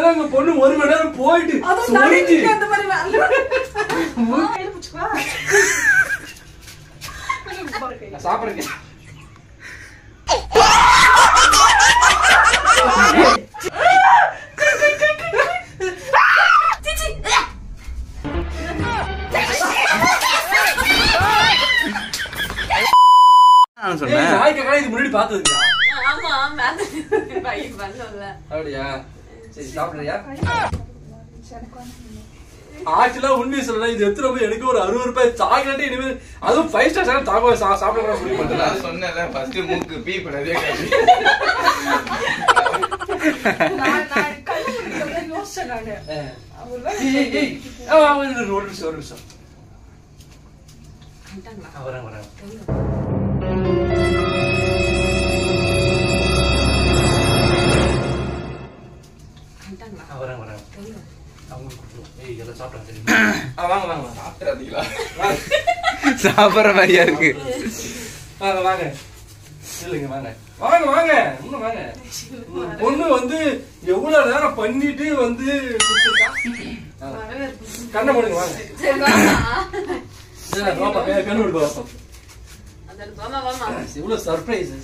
இப்பதான் எங்க பொண்ணு ஒரு மணி நேரம் போயிட்டு அதுவும் சொரிஞ்சு. நடுவுக்கு அந்த மாதிரி வேலை. கையில பிடிச்சுக்கவா? நான் சாப்பிடுறேன் நான் ஏய், சொன்னேன் நாய் கக்கா இது முன்னாடி பார்த்ததுக்கா ஆமா மேத்த பையன் பண்ணல அப்படியா சரி சாப்பிடுறியா ஆக்சுவலா உண்மை சொல்லல இது எத்தனை போய் எனக்கு ஒரு அறுபது ரூபாய் சாக்லேட் இனிமேல் அதுவும் ஃபைவ் ஸ்டார் சார் தாக்க சாப்பிட கூட முடிய மாட்டேன் நான் சொன்னேன்ல ஃபர்ஸ்ட் மூக்கு பீ பண்ணதே காட்டு நான் நான் கண்ணு முடிக்கிறத யோசிச்சேன் நானு. ஒருவேளை ஏய், ஏய், ஏய். ஆ, ஆ, ஒரு நிமிஷம், ஒரு நிமிஷம் ஒரு நிமிஷம் ஆ, வரேன் வரேன் ஆ, வரேன் வரேன் அவங்களுக்கு கொடுத்துருவோம். ஏய் இதெல்லாம் சாப்பிட்டாங்க தெரியுமா ஆ, வாங்க வாங்க வாங்க சாப்பிட்றாதீங்களா வாங்க. சாப்பிடுற மாதிரியா இருக்கு வாங்க வாங்க இல்லைங்க வாங்க வாங்க வாங்க இன்னும் வாங்க உங்க பொண்ணு வந்து எவ்வளவு நேரம் பண்ணிட்டு வந்து கொடுத்துருக்கா வாங்க. கண்ணை மூடுங்க வாங்க சரி வாமா இல்ல, வாப்பா, கண்ணு- கண்ணு மூடுங்க, வாப்பா. அதான் வாமா வாமா இவ்வளவு சர்ப்ரைஸ்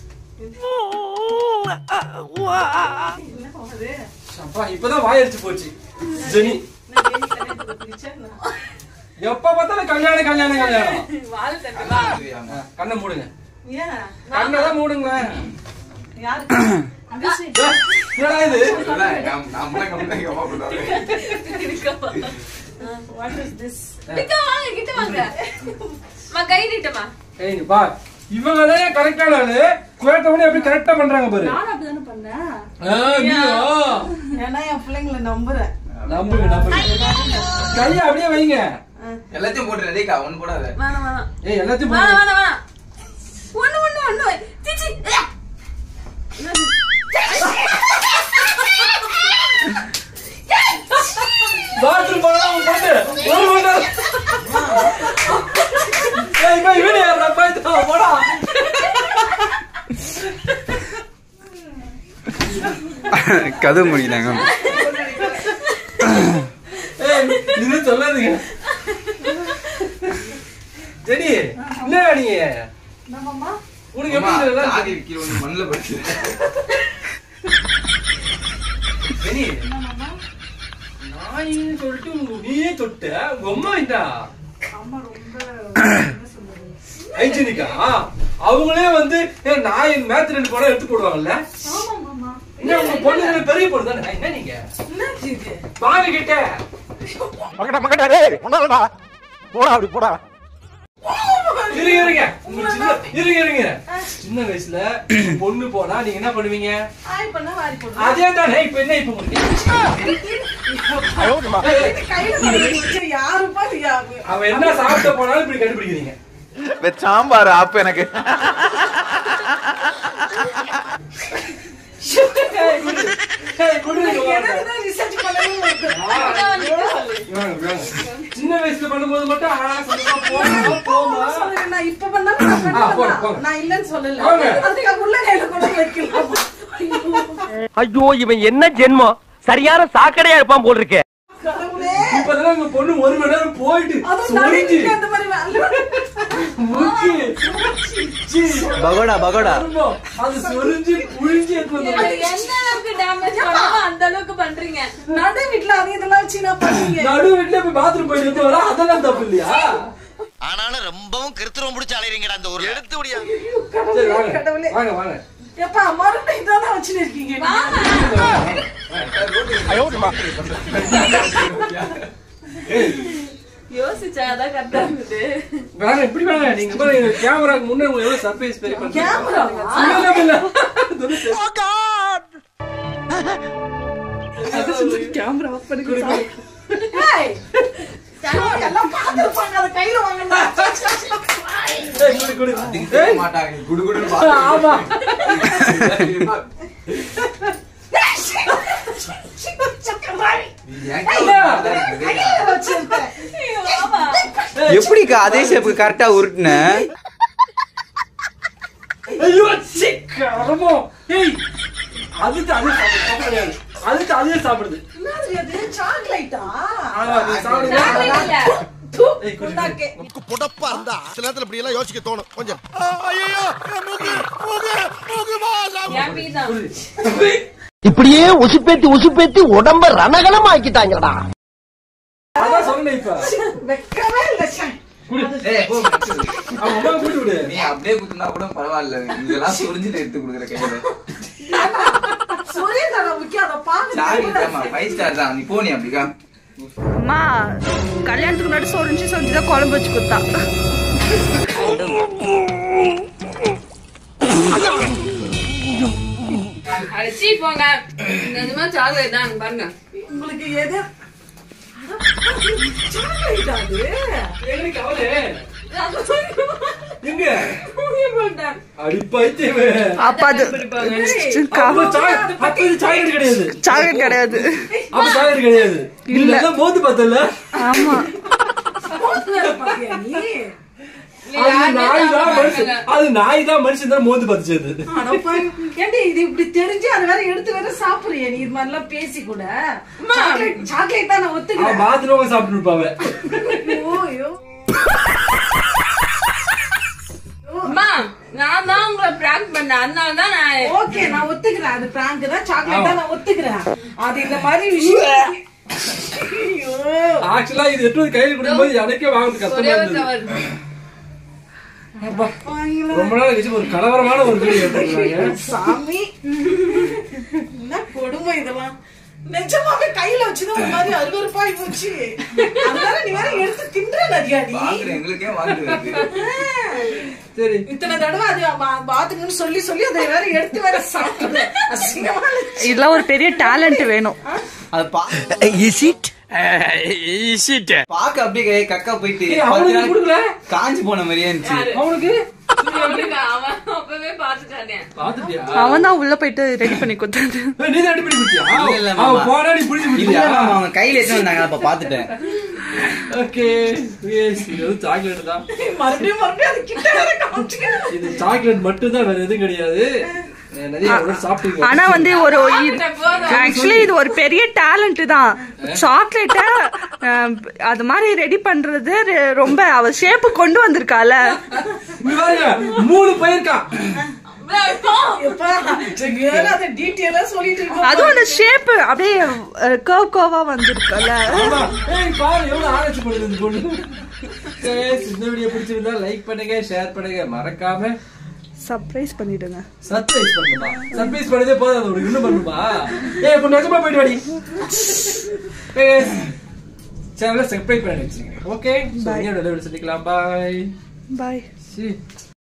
என்ன ஆகுது? அப்பா இப்பதான் வாயடிச்சு போச்சு ஜெனி நான் தேனி கல்யாணத்துக்கு பிடிச்சேன். எப்ப பார்த்தாலும் கல்யாணம் கல்யாணம் கல்யாணம் வாழை தட்டு வா ஆ, கண்ணை மூடுங்க ஏன்? கண்ணை தான் மூடுங்களேன் யாருக்கு? அபிஷேக். ஏய், என்னடா இது நம்மளே கம்பெனி கம்மா பண்ணுவாங்க What is this? கிட்ட வாங்க கிட்ட வாங்க மா கை நீட்டமா ஏய் பா இவங்க தான் கரெக்டான ஆளு கேட்டவனே எப்படி கரெக்டா பண்றாங்க பாரு நானும் அப்படிதானே பண்ணேன். ஆ, நீயா? ஏன்னா என் பிள்ளைங்களை நம்புறேன் நம்புங்க நம்புங்க கையை அப்படியே வைங்க எல்லாத்தையும் போட்டு ரெடிக்கா ஒண்ணு போடாத வேணாம் வேணாம் ஏய் எல்லாத்தையும் வேணாம் போடுங்க. வேணாம் வேணாம் ஒண்ணு ஒண்ணு ஒண்ணு சிச்சி பாத்ரூம் போனா அவன் போட்டு ஒரு மணி நேரம். ஏய், இவன் இவனு யாருடா? போய்த்தான், போடா. கதவு முடிக்கிறாங்க ஏய், இது சொல்லாதீங்க ஜெனி என்ன நீ நம்மம்மா உனக்கு எப்படி இதெல்லாம் தாடி வைக்கிற ஒண்ணு மண்ணில் படுத்து ஜெனி நாயின்னு சொல்லிட்டு உங்க நீயே தொட்ட உங்க அம்மா என்ன அம்மா ரொம்ப என்ன சொல்றது ஹைஜீனிக்கா அவங்களே வந்து ஏய், நாய் மேத்து ரெண்டு படம் எடுத்து போடுவாங்கல்ல ஆமா மாமா என்ன உங்க பொண்ணு பெரிய பொண்ணு தானே என்ன நீங்க என்னாச்சு இது வாங்க கிட்ட இருங்க இருங்க உங்க சின்ன இருங்க இருங்க சின்ன வயசுல பொண்ணு போனா நீங்க என்ன பண்ணுவீங்க ஆய் பண்ணா வாரி போடுவேன் அதே தானே இப்ப என்ன இப்ப உங்களுக்கு ஏய், ஏய், கையில மாட்டிக்கிச்சு. யாருப்பா இது யாரு? அவன் என்ன சாப்பிட்ட போனாலும் இப்படி கண்டுபிடிக்கிறீங்க சாம்பார் ஆப்பு எனக்கு ஏய், குடு. ஏய், குடு, இங்க வாங்க. எனக்குதான் research பண்ணவே இருக்கு. இவங்க, இவங்க. சின்ன வயசுல பண்ணும்போது மட்டும் ஆ, சொல்லுமா, போமா, போமா. சொல்லுங்க, நான் இப்ப பண்ணாலும் நான் ஆ, போங்க, பண்ணுவேன் போங்க. நான் இல்லைன்னு சொல்லல போங்க. அதுக்கு உள்ள கையில கூட வைக்கலாம் ஐயோ இவன் என்ன ஜென்மம் சரியான சாக்கடையா இருப்பான் போல் இருக்கே கடவுளே இப்பதான் உங்க பொண்ணு ஒரு மணி நேரம் போயிட்டு அதுவும் சொரிஞ்சு நடுவுக்கு அந்த மாதிரி வேலை. முக்கி சீ, பகோடா பகோடா கருமம். அது சொரிஞ்சு புழிஞ்சு எடுத்து அது வந்து எந்த அளவுக்கு டேமேஜ் பண்ணுமோ அந்த அளவுக்கு பண்றீங்க நடு வீட்டுல அது இதெல்லாம் வச்சு நான் பண்ணுவீங்க நடு வீட்டுல போய் பாத்ரூம் போயிட்டு எடுத்து வரா அதெல்லாம் தப்பு இல்லையா ஆனாலும் ரொம்பவும் கிருத்திரம் பிடிச்சி அலையறீங்கடா அந்த ஊர்ல எடுத்து முடியா சரி வாங்க கடவுளே வாங்க வாங்க எப்பா மறுபடியும் இதான் வச்சுட்டு இருக்கீங்க யோசிச்சாதான் கரெக்டா இருந்தது வாங்க இப்படி வாங்க நீங்க பாருங்க கேமராக்கு முன்னே உங்களுக்கு எவ்வளவு சர்ப்ரைஸ் பெரிய பண்றீங்க கேமராவா? இல்ல, இல்ல, இல்ல. இது வந்து கேமரா ஆஃப் பண்ணி குடு, குடு. ஏய் எல்லாம் பார்த்துருப்பாங்க அதை கையில வாங்கணும் ஏய், குடு, குடு. திங்க மாட்டாங்க நீ குடு குடுன்னு பாத்து ஆமா நீ ஏன் கேமரா இருக்குது? வச்சிருப்பேன் எப்படிக்கா அதே ஷேப்புக்கு கரெக்டா உருட்டுன ஐயோ சி கரமோ ஏய் அது அது தப்பு கிடையாது அது அதே சாப்பிடுது என்னது அது சாக்லேட்டா ஆமா, நீ சாப்பிடுங்க. சாக்லேட் இல்ல. தூ, ஏய், கொஞ்சம் கொண்டாக்கே. புடப்பா இருந்தா சில நேரத்துல இப்படி எல்லாம் யோசிக்க தோணும் கொஞ்சம் என் பீதான். இப்படியே உசுப்பேத்தி உசுப்பேத்தி உடம்ப ரணகலம் ஆக்கிட்டாங்கடா அதான் சொன்னேன் இப்ப வெக்கமே இல்ல சே. ஏய், போ, அவன் அம்மா கூட்டி விடு நீ அப்படியே குத்துனா கூட பரவாயில்ல இதெல்லாம் சுரிஞ்சிட்டு எடுத்து கொடுக்குற கையில சுரேதான முக்கியம் அதை சாரி பாருங்க ஃபைவ் ஸ்டார் தான் நீ போனி அப்படிக்கா அம்மா கல்யாணத்துக்கு முன்னாடி சொரிஞ்சு சொரிஞ்சுதான் குழம்பு வச்சு கொடுத்தா அடிச்சு போங்க நிஜமா சாக்லேட் தான் பாருங்க உங்களுக்கு எது சாக்லேட் அது எங்க கவலை எங்க போட்டேன். அடி பைத்தியமே அப்ப அது அப்ப சாய்- அப்ப இது சாக்லேட் கிடையாது சாக்லேட் கிடையாது அப்ப சாக்லேட் கிடையாது இல்ல. இல்ல மோந்து பார்த்தல ஆமா அது நாய் தான் மனுஷன் அது நாய் தான் மனுஷன் தான் மோந்து பார்த்துச்சு அது ஏண்டி இது இப்படி தெரிஞ்சு அது வேற எடுத்து வேற சாப்பிடுறிய நீ இது மாதிரிலாம் பேசி கூட சாக்லேட் சாக்லேட் தான் நான் அவன் ஒத்துக்கிறேன் பாத்ரூம் சாப்பிட்டு இருப்பாவ ஐயோ, ஐயோ. அம்மா நான் தான் உங்களை பிராங்க் பண்ணேன் அதனால தான் நான் ஓகே நான் ஒத்துக்கிறேன் அது பிராங்க் தான் சாக்லேட் தான் நான் ஒத்துக்கிறேன் அது இந்த மாதிரி விஷயம் ஐயோ. ஆக்சுவலா இது எட்டு கையில கொடுக்கும்போது எனக்கே வாங்குறது கஷ்டமா ஒரே ஒரு இருந்தது கவர் அப்பா, ரொம்ப நாள் கழிச்சு ஒரு கலவரமான ஒரு வீடியோ எடுத்துருக்காங்க சாமி என்ன கொடுமை இதெல்லாம் நிஜமாவே கையில வச்சுதான் ஒரு மாதிரி அருவருப்பாய் போச்சு அதனால நீ வேற எடுத்து தின்ற நதியாடி பாக்குற எங்களுக்கே வாங்கி வருது சரி இத்தனை தடவை அது பா- பாத்துங்கன்னு சொல்லி சொல்லி அதை வேற எடுத்து வேற சாப்பிடுது அசிங்கமா இருந்துச்சு. இதெல்லாம் ஒரு பெரிய டேலண்ட் வேணும் அது பா இஸ் இட் இஸ் இட் பாக்க அப்படியே கக்கா போயிட்டு ஏய், பத்து அவனுக்கு நாள் கொடுக்கல காஞ்சு போன மாதிரியே இருந்துச்சு அவனுக்கு அவனுக்கு அவன் அப்பவே பாத்துட்டானே பாத்துட்டியா அவன் தான் உள்ள போயிட்டு ரெடி பண்ணி கொடுத்தாரு ஏய், நீ தான் அடிப்படி குடிச்சியா இல்ல, இல்ல, அவன் மாமா. போனா நீ புடிச்சு இல்ல குடிச்சியா ஆமா, அவங்க கையில எடுத்து வந்தாங்க அப்ப பாத்துட்டேன் ஓகே எஸ் இது வந்து சாக்லேட் தான் மறுபடியும் மறுபடியும் அது கிட்ட வேற காமிச்சுக்க இது சாக்லேட் மட்டும் தான் வேற எதுவும் கிடையாது நான் நிறைய ஒரு சாப்பிட்டீங்க ஆனா வந்து ஒரு போதும். ஆக்சுவலி இது ஒரு பெரிய டேலண்ட் தான் சாக்லேட்ட அது மாதிரி ரெடி பண்றது ரெ- ரொம்ப அவ ஷேப்பு கொண்டு வந்திருக்கால இங்க பாருங்க மூணு பயிருக்கான் எப்பா வேற அதை டீட்டெயிலா சொல்லிட்டு இருக்கோம் அதுவும் அந்த ஷேப் அப்படியே கர்வ் கர்வா வந்திருக்கல ஆமா. ஏய், பாரு எவ்வளவு ஆராய்ச்சி பண்ணுது இந்த பொண்ணு Guys, இந்த வீடியோ பிடிச்சிருந்தா லைக் பண்ணுங்க ஷேர் பண்ணுங்க மறக்காம சர்ப்ரைஸ் பண்ணிடுங்க சர்ப்ரைஸ் பண்ணுமா சர்ப்ரைஸ் பண்ணதே போதும் அது உனக்கு இன்னும் பண்ணுமா ஏய் இப்போ நிஜமா போயிட்டு வாடி சேனலை சப்ஸ்கிரைப் பண்ணி வச்சுருங்க ஓகே ஸோ சந்திக்கலாம் பாய் பாய் சி